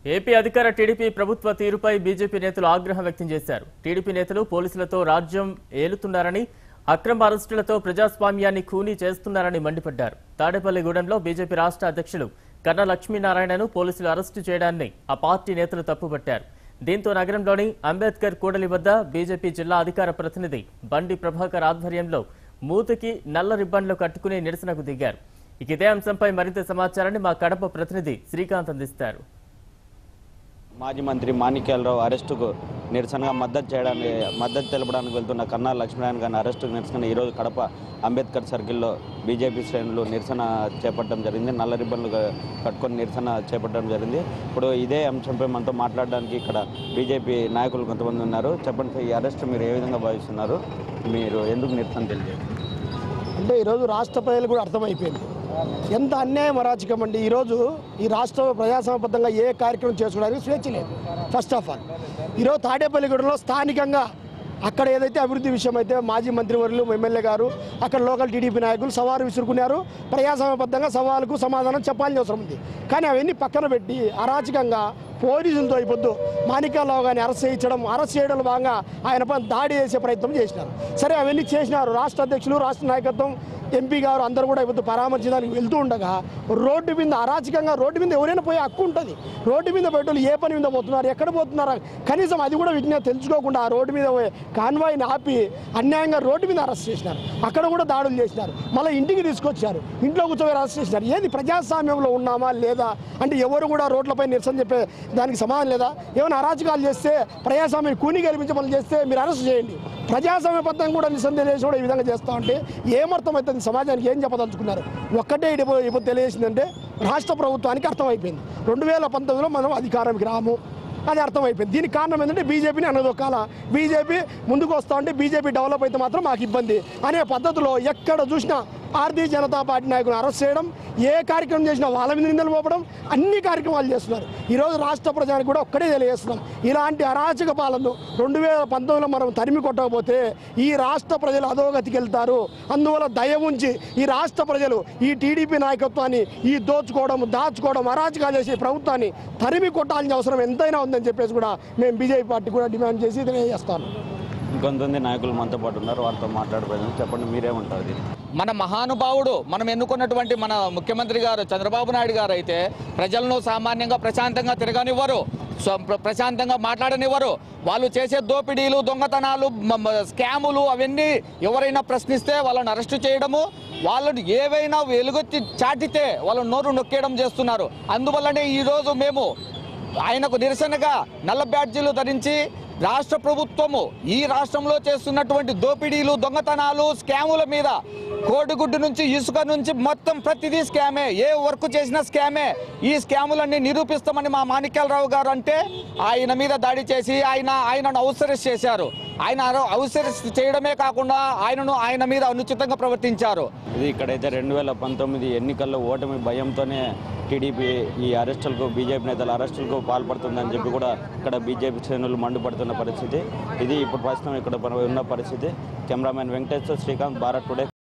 AP అధికార TDP ప్రభుత్వ తీరుపై బీజేపీ నేతలు ఆగ్రహం వ్యక్తం చేశారు టీడీపీ నేతలు పోలీసులతో రాజ్యం ఏలుతున్నారని అక్రమ అరెస్టులతో ప్రజాస్వామ్యాన్ని ఖూనీ చేస్తున్నారని మండిపడ్డారు తాడేపల్లిగూడెంలో బీజేపీ రాష్ట్ర అధ్యక్షులు కన్నా లక్ష్మీనారాయణను పోలీసులు అరెస్టు చేయడాన్ని ఆ పార్టీ నేతలు తప్పుపట్టారు దీంతో నగరంలోని అంబేద్కర్ కూడలి వద్ద బీజేపీ జిల్లా అధికార ప్రతినిధి బండి ప్రభాకర్ ఆధ్వర్యంలో మూతికి నల్ల రిబ్బన్లు కట్టుకుని నిరసనకు దిగారు ఇక ఇదే అంశంపై మరింత సమాచారాన్ని మా కడప ప్రతినిధి శ్రీకాంత్ అందిస్తారు మాజీ మంత్రి మాణిక్యాలరావు అరెస్టుకు నిరసనగా మద్దతు చేయడానికి మద్దతు తెలపడానికి వెళ్తున్న కన్నా లక్ష్మీనారాయణ గారిని అరెస్టుకు నిరసన ఈరోజు కడప అంబేద్కర్ సర్కిల్లో బీజేపీ శ్రేణులు నిరసన చేపట్టడం జరిగింది నల్ల రిబ్బన్లు క- కట్టుకొని నిరసన చేపట్టడం జరిగింది ఇప్పుడు ఇదే అంశంపై మనతో మాట్లాడడానికి ఇక్కడ బీజేపీ నాయకులు కొంతమంది ఉన్నారు చెప్పండి సార్, ఈ అరెస్ట్ మీరు ఏ విధంగా భావిస్తున్నారు మీరు ఎందుకు నిరసన తెలియజేయండి అంటే ఈరోజు రాష్ట్ర ప్రజలు కూడా అర్థమైపోయింది ఎంత అన్యాయం అరాచకం అండి ఈరోజు ఈ రాష్ట్రం ప్రజాసమబద్ధంగా ఏ కార్యక్రమం చేసుకోవడానికి స్వేచ్ఛ లేదు ఫస్ట్ ఆఫ్ ఆల్ ఈరోజు తాడేపల్లిగూడెంలో స్థానికంగా అక్కడ ఏదైతే అభివృద్ధి విషయం అయితే మాజీ మంత్రివర్యులు ఎమ్మెల్యే గారు అక్కడ లోకల్ టీడీపీ నాయకులు సవాలు విసురుకున్నారు ప్రజాసమబద్ధంగా సవాలుకు సమాధానం చెప్పాల్సిన అవసరం ఉంది కానీ అవన్నీ పక్కన పెట్టి అరాచకంగా పోలీసులతో అయిపోద్దు మాణిక్యాలరావు గారిని అరెస్ట్ చేయించడం అరెస్ట్ చేయడం భాగంగా ఆయన పైన దాడి చేసే ప్రయత్నం చేసినారు సరే అవన్నీ చేసినారు రాష్ట్ర అధ్యక్షులు రాష్ట్ర నాయకత్వం ఎంపీ గారు అందరూ కూడా ఇప్పుడు పరామర్శించడానికి వెళ్తూ ఉండగా రోడ్డు మీద అరాచకంగా రోడ్డు మీద ఎవరైనా పోయే హక్కు ఉంటుంది రోడ్డు మీద పోయేటోళ్ళు ఏ పని మీద పోతున్నారు ఎక్కడ పోతున్నారు కనీసం అది కూడా వీటిని తెలుసుకోకుండా ఆ రోడ్డు మీద పోయే కాన్వాయ్ని ఆపి అన్యాయంగా రోడ్డు మీద అరెస్ట్ చేసినారు అక్కడ కూడా దాడులు చేసినారు మళ్ళీ ఇంటికి తీసుకొచ్చారు ఇంట్లో కూర్చొని అరెస్ట్ చేసినారు ఏది ప్రజాస్వామ్యంలో ఉన్నామా లేదా అంటే ఎవరు కూడా రోడ్లపై నిరసన చెప్పే దానికి సమాధానం లేదా ఏమైనా అరాచకాలు చేస్తే ప్రజాస్వామ్యం కూని కల్పించే పనులు చేస్తే మీరు అరెస్ట్ చేయండి ప్రజాస్వామ్యబద్ధంగా కూడా నిరసన తెలియజేసి కూడా ఈ విధంగా చేస్తా ఉంటే ఏమర్థమవుతుంది సమాజానికి ఏం చెప్పదలుచుకున్నారు ఒక్కటే ఇప్పుడు ఇప్పుడు తెలియజేసిందంటే రాష్ట్ర ప్రభుత్వానికి అర్థమైపోయింది రెండు వేల పంతొమ్మిదిలో మనం అధికారంకి రాము అది అర్థమైపోయింది దీనికి కారణం ఏంటంటే బీజేపీని అనదొక్కాల బీజేపీ ముందుకు వస్తా ఉంటే బీజేపీ డెవలప్ అయితే మాత్రం మాకు ఇబ్బంది అనే పద్ధతిలో ఎక్కడ చూసినా భారతీయ జనతా పార్టీ నాయకులను అరెస్ట్ చేయడం ఏ కార్యక్రమం చేసినా వాళ్ళ మీద నిందలు మోపడం అన్ని కార్యక్రమాలు చేస్తున్నారు ఈరోజు రాష్ట్ర ప్రజానికి కూడా ఒక్కడే తెలియజేస్తున్నాం ఇలాంటి అరాచక పాలనను రెండు వేల పంతొమ్మిదిలో మనం తరిమి కొట్టకపోతే ఈ రాష్ట్ర ప్రజలు అధోగతికి వెళ్తారు అందువల్ల దయ ఉంచి ఈ రాష్ట్ర ప్రజలు ఈ టీడీపీ నాయకత్వాన్ని ఈ దోచుకోవడం దాచుకోవడం అరాచకాలు చేసే ప్రభుత్వాన్ని తరిమి కొట్టాల్సిన అవసరం ఎంతైనా ఉందని చెప్పేసి కూడా మేము బీజేపీ పార్టీ కూడా డిమాండ్ చేసి తెలియజేస్తాను ఇంకొంతమంది నాయకులు మనతో పాటు ఉన్నారు వారితో మాట్లాడబోయాను చెప్పండి మీరేమంటారు దీన్ని మన మహానుభావుడు మనం ఎన్నుకున్నటువంటి మన ముఖ్యమంత్రి గారు చంద్రబాబు నాయుడు గారు అయితే ప్రజలను సామాన్యంగా ప్రశాంతంగా తిరగనివ్వరు స్వ- ప్ర- ప్రశాంతంగా మాట్లాడనివ్వరు వాళ్ళు చేసే దోపిడీలు దొంగతనాలు మ- మ- స్కాములు అవన్నీ ఎవరైనా ప్రశ్నిస్తే వాళ్ళని అరెస్టు చేయడము వాళ్ళని ఏవైనా వెలుగొచ్చి చాటితే వాళ్ళ నోరు నొక్కేయడం చేస్తున్నారు అందువల్లనే ఈరోజు మేము ఆయనకు నిరసనగా నల్ల బ్యాడ్జీలు ధరించి రాష్ట్ర ప్రభుత్వము ఈ రాష్ట్రంలో చేస్తున్నటువంటి దోపిడీలు దొంగతనాలు స్కాముల మీద కోడిగుడ్డు నుంచి ఇసుక నుంచి మొత్తం ప్రతిదీ స్కామే ఏ వర్క్ చేసినా స్కామే ఈ స్కాములన్నీ నిరూపిస్తామని మా మాణిక్యాలరావు గారు అంటే ఆయన మీద దాడి చేసి ఆయన ఆయనను అవసరస్ చేశారు ఆయన అవసరస్ చేయడమే కాకుండా ఆయనను ఆయన మీద అనుచితంగా ప్రవర్తించారు ఇది ఇక్కడైతే రెండు వేల పంతొమ్మిది ఎన్నికల్లో ఓటమి భయంతోనే టీడీపీ ఈ అరెస్టులకు బీజేపీ నేతల అరెస్టులకు పాల్పడుతుందని చెప్పి కూడా ఇక్కడ బీజేపీ శ్రేణులు మండిపడుతున్న పరిస్థితి ఇది ఇప్పుడు ప్రస్తుతం ఇక్కడ ఉన్న పరిస్థితి కెమెరామెన్ వెంకటేశ్వర శ్రీకాంత్ భారత్ టుడే